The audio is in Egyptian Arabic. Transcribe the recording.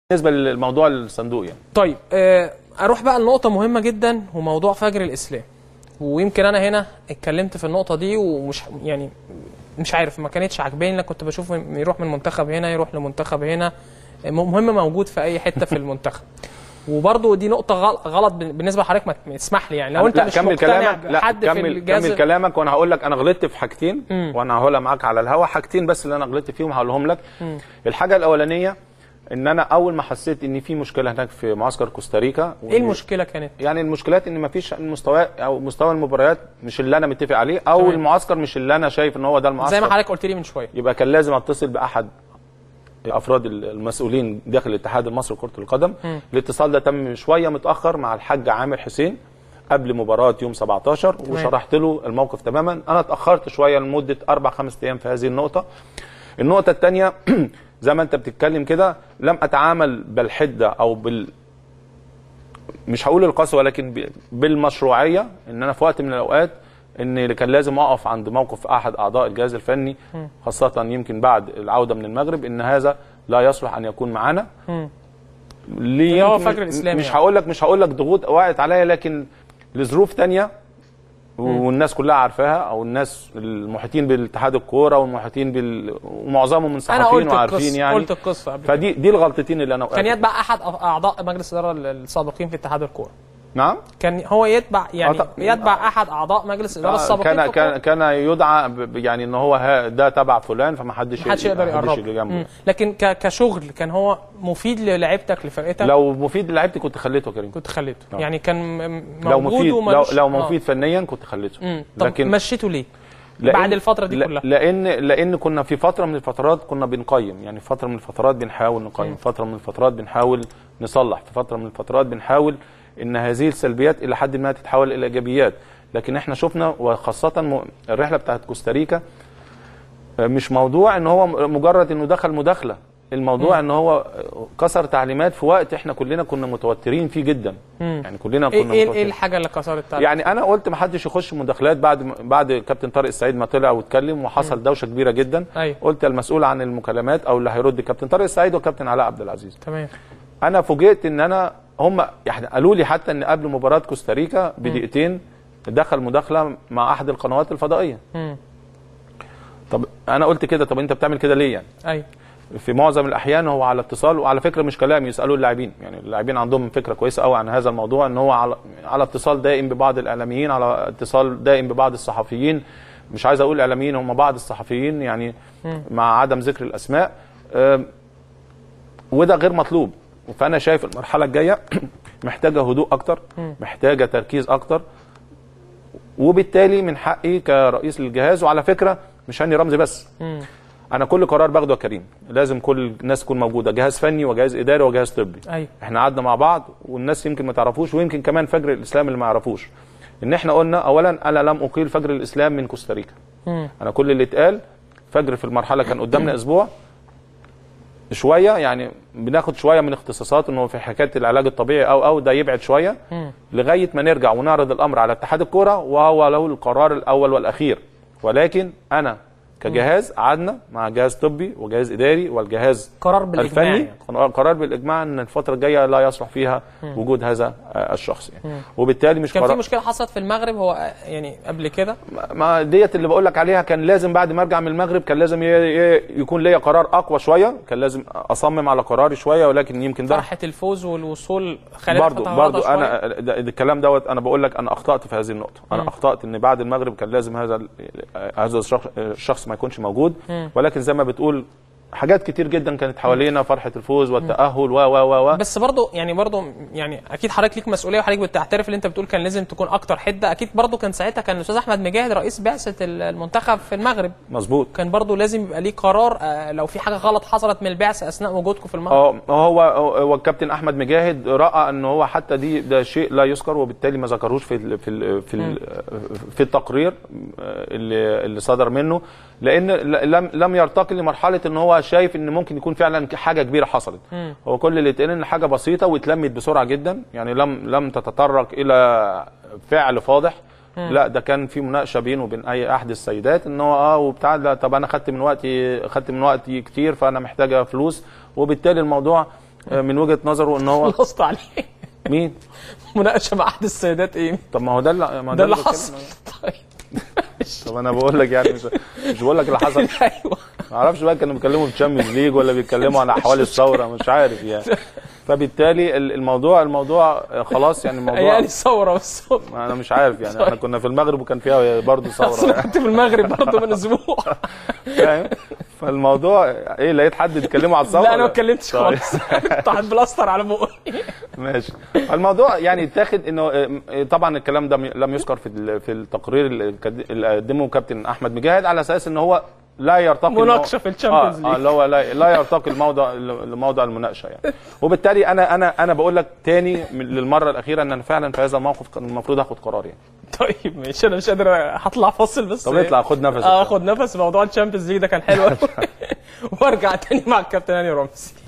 بالنسبه للموضوع الصندوق يعني طيب آه، اروح بقى لنقطه مهمه جدا وموضوع فجر الاسلام ويمكن انا هنا اتكلمت في النقطه دي ومش يعني مش عارف ما كانتش عاجباني انا كنت بشوف يروح من منتخب هنا يروح لمنتخب هنا مهم موجود في اي حته في المنتخب وبرضه دي نقطة غل- غلط بالنسبة لحضرتك ما ما تسمح لي يعني لو انت لا مش كمل مقتنع كلامك لا بحد في كمل الجهاز كمل كلامك وانا هقول لك انا غلطت في حاجتين وانا هقولها معاك على الهوا حاجتين بس اللي انا غلطت فيهم هقولهم لك الحاجه الاولانيه ان انا اول ما حسيت ان في مشكله هناك في معسكر كوستاريكا ايه المشكلة كانت؟ يعني المشكلات ان مفيش المستوى او مستوى المباريات مش اللي انا متفق عليه او تمام. المعسكر مش اللي انا شايف ان هو ده المعسكر زي ما حضرتك قلت لي من شوية يبقى كان لازم اتصل باحد افراد المسؤولين داخل الاتحاد المصري لكره القدم الاتصال ده تم شويه متاخر مع الحاج عامر حسين قبل مباراه يوم 17 وشرحت له الموقف تماما انا اتاخرت شويه لمده اربع خمس ايام في هذه النقطه النقطه الثانيه زي ما انت بتتكلم كده لم اتعامل بالحده او بال مش هقول القسوه ولكن ب- بالمشروعيه ان انا في وقت من الاوقات ان كان لازم اقف عند موقف احد اعضاء الجهاز الفني خاصه يمكن بعد العوده من المغرب ان هذا لا يصلح ان يكون معانا ليه اللي هو يمكن- فجر الإسلامي مش يعني. هقول لك مش هقول لك ضغوط وقعت عليا لكن لظروف تانية والناس كلها عارفاها او الناس المحيطين بالاتحاد الكوره والمحيطين بال ومعظمهم من انا صحفيين قلت وعارفين القصة يعني قلت القصة قبل كده. فدي دي الغلطتين اللي انا وقعت كان يتبع احد أف- اعضاء مجلس الاداره السابقين في اتحاد الكوره نعم كان هو يتبع يعني آه، طب- يتبع احد اعضاء مجلس الاداره السابقين كان في كان الكورة. كان يدعى ب- ب- يعني ان هو ها- ده تبع فلان فما حدش محدش يقدر ما حدش يقرب يجي جنبه مم. لكن ك- كشغل كان هو مفيد للعيبتك لفرقتك لو مفيد لعيبتي كنت خليته يا كريم كنت خليته آه. يعني كان م- م- لو موجود مفيد لو, وملوش- لو آه. مفيد فنيا كنت خليته مم. طب لكن مشيته ليه؟ لأن- بعد الفتره دي لا- كلها لان لان كنا في فتره من الفترات كنا بنقيم يعني في فتره من الفترات بنحاول نقيم فتره من الفترات بنحاول نصلح في فتره من الفترات بنحاول ان هذه السلبيات الى حد ما تتحول الى ايجابيات لكن احنا شفنا وخاصه م- الرحله بتاعت كوستاريكا آه، مش موضوع ان هو م- مجرد انه دخل مداخله الموضوع ان هو آه، كسر تعليمات في وقت احنا كلنا كنا متوترين فيه جدا يعني كلنا كنا ايه ايه, إيه متوترين الحاجه اللي كسرت التعليم؟ يعني انا قلت ما حدش يخش مداخلات بعد بعد كابتن طارق السعيد ما طلع واتكلم وحصل دوشه كبيره جدا أيوة. قلت المسؤول عن المكالمات او اللي هيرد كابتن طارق السعيد وكابتن علاء عبد العزيز تمام انا فوجئت ان انا هم يعني قالوا لي حتى ان قبل مباراه كوستاريكا بدقيقتين دخل مداخله مع احد القنوات الفضائيه مم. طب انا قلت كده طب انت بتعمل كده ليه يعني ايوه في معظم الاحيان هو على اتصال وعلى فكره مش كلام يسالوا اللاعبين يعني اللاعبين عندهم فكره كويسه قوي عن هذا الموضوع ان هو على على اتصال دائم ببعض الاعلاميين على اتصال دائم ببعض الصحفيين مش عايز اقول اعلاميين هم بعض الصحفيين يعني مع عدم ذكر الاسماء أم، وده غير مطلوب فانا شايف المرحله الجايه محتاجه هدوء اكتر محتاجه تركيز اكتر وبالتالي من حقي كرئيس للجهاز وعلى فكره مش هاني رمزي بس انا كل قرار باخده يا كريم لازم كل الناس تكون موجوده جهاز فني وجهاز اداري وجهاز طبي ايوه احنا قعدنا مع بعض والناس يمكن ما تعرفوش ويمكن كمان فجر الاسلام اللي ما يعرفوش ان احنا قلنا اولا انا لم اقيل فجر الاسلام من كوستاريكا مم. انا كل اللي اتقال فجر في المرحله كان قدامنا اسبوع شويه يعني بناخد شويه من اختصاصات انه في حكايه العلاج الطبيعي او او ده يبعد شويه لغايه ما نرجع ونعرض الامر على اتحاد الكوره وهو له القرار الاول والاخير ولكن انا كجهاز قعدنا مع جهاز طبي وجهاز اداري والجهاز قرار بالاجماع الفني يعني. قرار بالاجماع ان الفتره الجايه لا يصلح فيها وجود هذا آه، الشخص يعني وبالتالي مش كان في قرار مشكله حصلت في المغرب هو آه، يعني قبل كده ما ديت اللي بقول لك عليها كان لازم بعد ما ارجع من المغرب كان لازم ي- ي- يكون ليا قرار اقوى شويه كان لازم اصمم على قراري شويه ولكن يمكن ده فرحه الفوز والوصول خلت برضو فترة برضو غلطة شوية. انا ده- ده الكلام دوت انا بقول لك انا اخطات في هذه النقطه انا اخطات ان بعد المغرب كان لازم هذا ال- هذا الشخص- الشخص ما يكونش موجود ولكن زي ما بتقول حاجات كتير جدا كانت حوالينا فرحه الفوز والتاهل و و و و بس برضه يعني برضه يعني اكيد حضرتك ليك مسؤوليه وحضرتك بتعترف اللي انت بتقول كان لازم تكون اكتر حده اكيد برضه كان ساعتها كان الاستاذ احمد مجاهد رئيس بعثه المنتخب في المغرب مظبوط كان برضه لازم يبقى ليه قرار آه، لو في حاجه غلط حصلت من البعثه اثناء وجودكم في المغرب اه هو هو الكابتن احمد مجاهد راى ان هو حتى دي ده شيء لا يذكر وبالتالي ما ذكروش في ال في ال في ال في التقرير اللي اللي صدر منه لان لم لم يرتقي لمرحله ان هو شايف ان ممكن يكون فعلا حاجه كبيره حصلت هو كل اللي اتقال ان حاجه بسيطه واتلمت بسرعه جدا يعني لم لم تتطرق الى فعل فاضح لا ده كان في مناقشه بينه وبين اي احد السيدات ان هو اه وبتاع لا طب انا خدت من وقتي خدت من وقتي كتير فانا محتاجه فلوس وبالتالي الموضوع آه، من وجهه نظره ان هو خلصت عليه مين مناقشه مع احد السيدات ايه طب ما هو ده اللي ما هو ده اللي بتكلم حصل عنه. طيب طب انا بقول لك يعني مش, مش بقول لك اللي حصل ايوه ما اعرفش بقى كانوا بيتكلموا في تشامبيونز ليج ولا بيتكلموا عن احوال الثوره مش عارف يعني فبالتالي ال- الموضوع الموضوع خلاص يعني الموضوع يعني ثوره بس انا مش عارف يعني احنا كنا في المغرب وكان فيها برضه ثوره اصل انا يعني. كنت في المغرب برضه من اسبوع فاهم فالموضوع ايه لقيت حد بيتكلموا على الثوره لا انا ما اتكلمتش طيب. خالص طحت بلاستر على بقي ماشي الموضوع يعني اتاخد انه اه، طبعا الكلام ده لم يذكر في ال- في التقرير اللي كد- اللي قدمه كابتن احمد مجاهد على اساس ان هو لا يرتقي إن هو- مناقشة في الشامبيونز آه ليج. آه اللي هو لا, لا يرتقي الموضع لموضع المناقشه يعني وبالتالي انا انا انا بقول لك تاني من- للمره الاخيره ان انا فعلا في هذا الموقف كان المفروض اخد قرار يعني طيب ماشي انا مش قادر هطلع فاصل بس طب اطلع خد نفس اه اخد نفس موضوع الشامبيونز ليج ده كان حلو قوي وارجع تاني مع الكابتن هاني رمزي